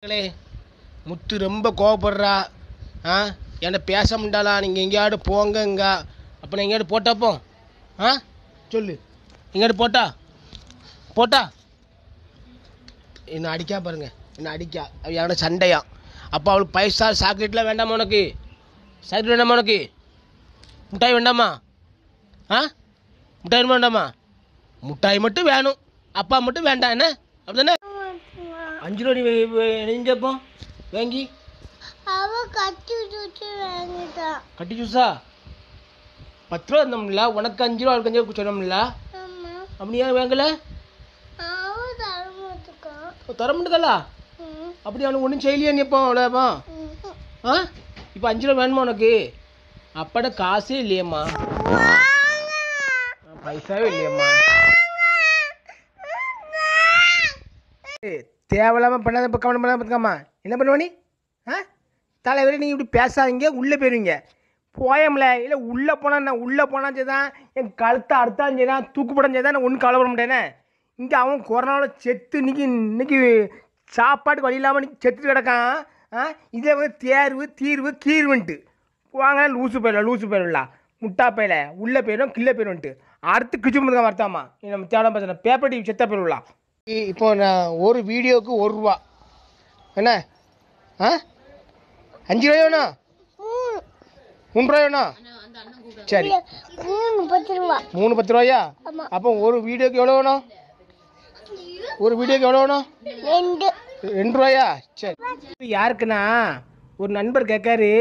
மக்களே முத்து ரொம்ப கோவப்படுறா ஆ என்கிட்ட பேச முடியாளா நீங்கள் எங்கேயாவது போங்கங்க அப்போ நான் எங்கேயாவது போட்டாப்போ ஆ சொல்லு எங்கேயாவது போட்டா போட்டா என்ன அடிக்கா பாருங்க என்ன அடிக்கா அவ என்கிட்ட சண்டையா அப்போ அவளுக்கு பைசா சாக்லேட்லாம் வேண்டாமா உனக்கு சாக்லேட் வேண்டாமா உனக்கு மிட்டாய் வேண்டாமா ஆ மிட்டாய் வேண்டாமா மிட்டாய் மட்டும் வேணும் அப்பா மட்டும் வேண்டாம் என்ன அப்படிதானே அஞ்சு ரூபா நீ நெஞ்சப்போ வாங்கி அவ கட்டி வச்சு வாங்கிட்டான் கட்டி ஜூஸா பத்து ரூபா இருந்தோம்ல உனக்கு அஞ்சு ரூபா அவளுக்கு அஞ்சு ரூபா சொன்னோம்ல ஆமா அப்படியா வாங்கல அவ தரமாட்டுக்கான் தர முடியாதா அப்படி அவனுக்கு ஒன்றும் செய்யலையா நீ இப்போ அவ்வளோப்பா ஆ இப்போ அஞ்சு ரூபா வேணுமா உனக்கு அப்பாட காசே இல்லையம்மா பைசாவே இல்லையம்மா ஏய், தேவையில்லாம பண்ணாத இப்போ கவனம் பண்ணாம இருக்காமா என்ன பண்ணுவ நீ ஆ தலைவரே நீங்கள் இப்படி பேசாதீங்க உள்ளே போயிருவீங்க போயம்ல இல்லை உள்ளே போனால் நான் உள்ளே போனால் தான் என் கழுத்தை அறுத்தாலும் சரி தான் தூக்கு போட தான் நான் ஒன்றும் கவலைப்பட மாட்டேனே இங்கே அவன் கொரோனாவில் செத்து இன்னைக்கு இன்னைக்கு சாப்பாட்டுக்கு வழி இல்லாமல் இன்னைக்கு செத்து கிடக்கான் ஆ இதில் வந்து தேர்வு தீர்வு கீர்வுன்ட்டு வாங்க லூசு போயிடலாம் லூசு போயிடலாம் முட்டா பையில உள்ளே போயிடும் கிள்ளே போயிடும்ட்டு அடுத்து கிச்சு முதுக வரத்தாமா நம்ம தேவை பிரச்சனை பேப்பர் டிவி செத்த போயிடலாம் இப்போ நான் ஒரு வீடியோவுக்கு ஒரு ரூபா என்ன ஆ அஞ்சு ரூபாய் வேணும் மூணு ரூபாய் வேணும் சரி மூணு பத்து ரூபா மூணு பத்து ரூபாயா ஆமா. அப்போ ஒரு வீடியோக்கு எவ்வளோ வேணும் ஒரு வீடியோக்கு எவ்வளோ வேணும் ரெண்டு ரெண்டு ரூபாயா சரி யாருக்குண்ணா ஒரு நண்பர் கேட்காரு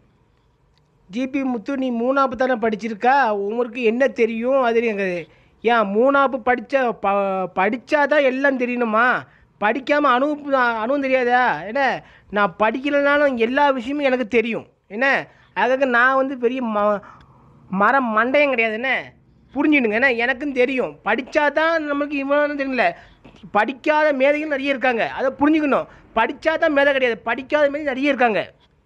ஜிபி முத்து நீ மூணாப்பு தானே படிச்சிருக்கா உங்களுக்கு என்ன தெரியும் அது கேட்குது ஏன் மூணாப்பு படித்த ப படித்தாதான் எல்லாம் தெரியணுமா படிக்காமல் அனுபவம் அனுபவம் தெரியாதா என்ன நான் படிக்கலைனாலும் எல்லா விஷயமும் எனக்கு தெரியும் என்ன அதுக்காக நான் வந்து பெரிய ம மரம் மண்டையம் கிடையாது என்ன புரிஞ்சுடுங்க என்ன எனக்கும் தெரியும் படித்தாதான் நம்மளுக்கு இவ்வளோ தெரியல படிக்காத மேதைகள் நிறைய இருக்காங்க அதை புரிஞ்சுக்கணும் படித்தாதான் மேதை கிடையாது படிக்காத மேதை நிறைய இருக்காங்க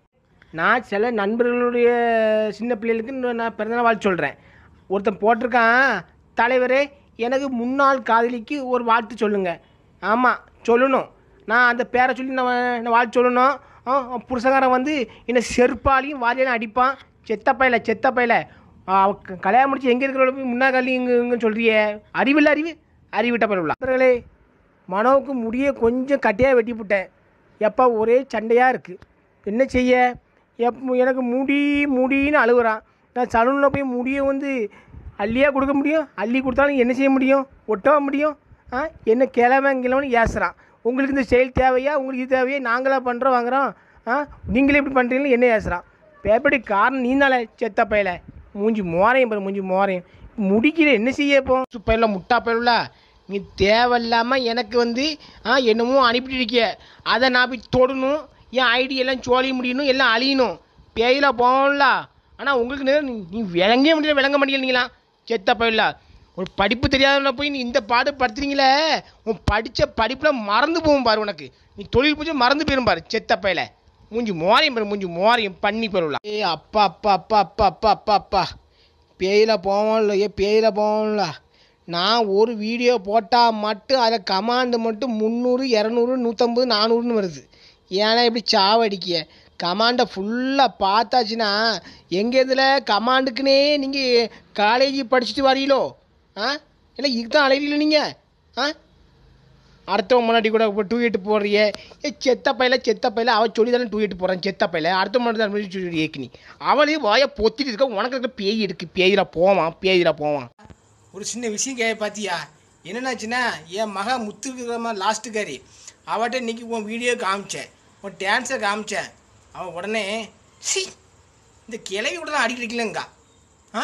நான் சில நண்பர்களுடைய சின்ன பிள்ளைகளுக்கு இன்னும் நான் பிறந்தநாள் வாழ்த்து சொல்கிறேன் ஒருத்தன் போட்டிருக்கான் தலைவரே எனக்கு முன்னாள் காதலிக்கு ஒரு வாழ்த்து சொல்லுங்கள் ஆமாம் சொல்லணும் நான் அந்த பேரை சொல்லி நான் நான் வாழ்த்து சொல்லணும் ஆ, அவன் புருஷகாரன் வந்து என்னை செருப்பாலையும் வாரியாலும் அடிப்பான் செத்த பையில செத்த பையில அவ க- கல்யாணம் முடிச்சு எங்கே இருக்கிற போய் முன்னா கல்வி இங்கே இங்கன்னு சொல்கிறியே அறிவில்ல அறிவு அறிவிட்ட பரவல நண்பர்களே மனோவுக்கு முடிய கொஞ்சம் கட்டியாக வெட்டி போட்டேன் எப்போ ஒரே சண்டையாக இருக்குது என்ன செய்ய எப் எனக்கு முடி முடின்னு அழுகுறான் நான் சலூனில் போய் முடியை வந்து அள்ளியா கொடுக்க முடியும் அள்ளி கொடுத்தாலும் என்ன செய்ய முடியும் ஒட்டவா முடியும் ஆ என்ன கிழமை கிழமைன்னு ஏசுறான் உங்களுக்கு இந்த செயல் தேவையா உங்களுக்கு இது தேவையா நாங்களாக பண்ணுறோம் வாங்குறோம் ஆ நீங்களே இப்படி பண்ணுறீங்களா என்ன ஏசுறான் பேப்படி காரணம் நீந்தால செத்த பையல மூஞ்சி மோரையும் பாரு மூஞ்சி மோரையும் முடிக்கிற என்ன செய்ய இப்போ பையில முட்டா பயில நீ தேவையில்லாமல் எனக்கு வந்து ஆ என்னமோ அனுப்பிட்டு இருக்கிய அதை நான் போய் தொடணும் என் ஐடி எல்லாம் சோழி முடியணும் எல்லாம் அழியணும் பேயில போகல ஆனால் உங்களுக்கு நேரம் நீ- நீ விளங்கவே முடியல விளங்க மாட்டேங்கிறீங்களா செத்த பயில ஒரு படிப்பு தெரியாதவன போய் நீ இந்த பாடு படுத்துறீங்களே உன் படித்த படிப்பில் மறந்து போகும் பாரு உனக்கு நீ தொழில் பூஜை மறந்து போயிரும் பாரு செத்த பையில மூஞ்சி மோரையும் பாரு மூஞ்சி மோரையும் பண்ணி போயிடலாம் ஏ அப்பா அப்பா அப்பா அப்பா அப்பா அப்பா அப்பா பேயில போவோம்ல ஏ பேயில போவோம்ல நான் ஒரு வீடியோ போட்டால் மட்டும் அதில் கமாண்டு மட்டும் முந்நூறு இரநூறு நூற்றம்பது நானூறுன்னு வருது ஏன்னா இப்படி சாவடிக்க கமாண்டை ஃபுல்லாக பார்த்தாச்சுன்னா எங்கள் இதில் கமாண்டுக்குன்னே நீங்கள் காலேஜ் படிச்சுட்டு வரீங்களோ ஆ இல்லை இதுதான் அலைவீங்களோ நீங்கள் ஆ அடுத்தவங்க முன்னாடி கூட இப்போ டூ எட்டு போடுறியே ஏ செத்த பையில செத்த பையில அவள் சொல்லி தானே டூ எட்டு போகிறான் செத்த பையில அடுத்த முன்னாடி தான் சொல்லி ஏக்கினி அவளையும் வாயை பொத்திட்டு இருக்க உனக்கு இருக்க பேய் இருக்கு பேயில போவான் பேயில போவான் ஒரு சின்ன விஷயம் கே பார்த்தியா என்னென்னாச்சுன்னா என் மக முத்துக்கிறமா லாஸ்ட்டுக்காரி அவட்ட இன்னைக்கு உன் வீடியோ காமிச்சேன் உன் டான்ஸை காமிச்சேன் அவன் உடனே சி இந்த கிளவி கூட தான் அடிக்கிறீங்களேங்கா ஆ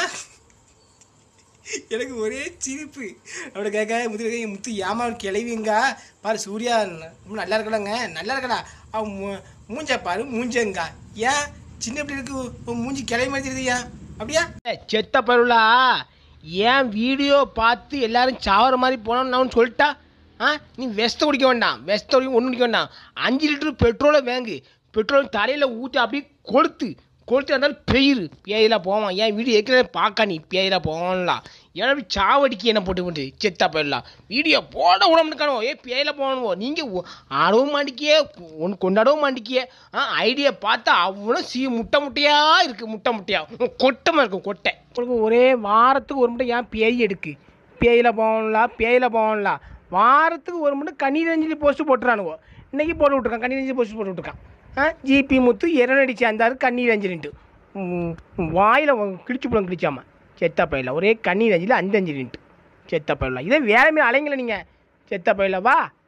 எனக்கு ஒரே சிரிப்பு அவட கேட்க முத்து கேட்க, முத்து ஏமா கிளவிங்க பாரு சூர்யா ரொம்ப நல்லா இருக்கடாங்க நல்லா இருக்கடா அவன் மூ- மூஞ்ச பாரு மூஞ்சங்க ஏன் சின்ன எப்படி இருக்கு உன் மூஞ்சி கிளவி மாதிரி தெரியுது ஏன் அப்படியா செத்த பருளா ஏன் வீடியோ பார்த்து எல்லாரும் சாவர மாதிரி போனோம்னு நான் உனக்கு சொல்லிட்டா ஆ நீ வெஸ்த குடிக்க வேண்டாம் வெஸ்த குடிக்க ஒன்றும் குடிக்க வேண்டாம் அஞ்சு லிட்டர் பெட்ரோலை வாங்கு பெட்ரோல் தரையில் ஊற்றி அப்படியே கொளுத்து கொளுத்து இருந்தாலும் பெயிரு பேயில போவான் ஏன் வீடு ஏற்கனவே பார்க்க நீ பேயில போவான்லாம் எனவே சாவடிக்கு என்ன போட்டு கொண்டு செத்தா போயிடலாம் வீடியோ போட விடமுக்கானோ ஏ பேயில போகணும் நீங்கள் ஆடவும் மாட்டிக்கியே ஒன்று கொண்டாடவும் மாட்டிக்கியே ஆ ஐடியா பார்த்தா அவ்வளோ சீ முட்டை முட்டையா இருக்குது முட்டை முட்டையா கொட்டமாக இருக்கும் கொட்டை உங்களுக்கு ஒரே வாரத்துக்கு ஒரு முட்டை ஏன் பேய் எடுக்கு பேயில போகலாம் பேயில போகலாம் வாரத்துக்கு ஒரு முட்டை கண்ணீர் அஞ்சலி போஸ்ட் போட்டுறானுவோ இன்னைக்கு போட்டு விட்ருக்கான் கண்ணீர் அஞ்சலி போஸ்ட் போட்டு விட்ருக்கான் ஆ ஜிபி முத்து இரநடி சேர்ந்தாரு கண்ணீர் அஞ்சலின்ட்டு வாயில் கிழிச்சு போடும் கிழிச்சாம செத்த பயில ஒரே கண்ணீர் அஞ்சலி அந்த அஞ்சலின்ட்டு செத்த பயில இதே வேற மாரி அலைங்கள நீங்கள் செத்த பயில வா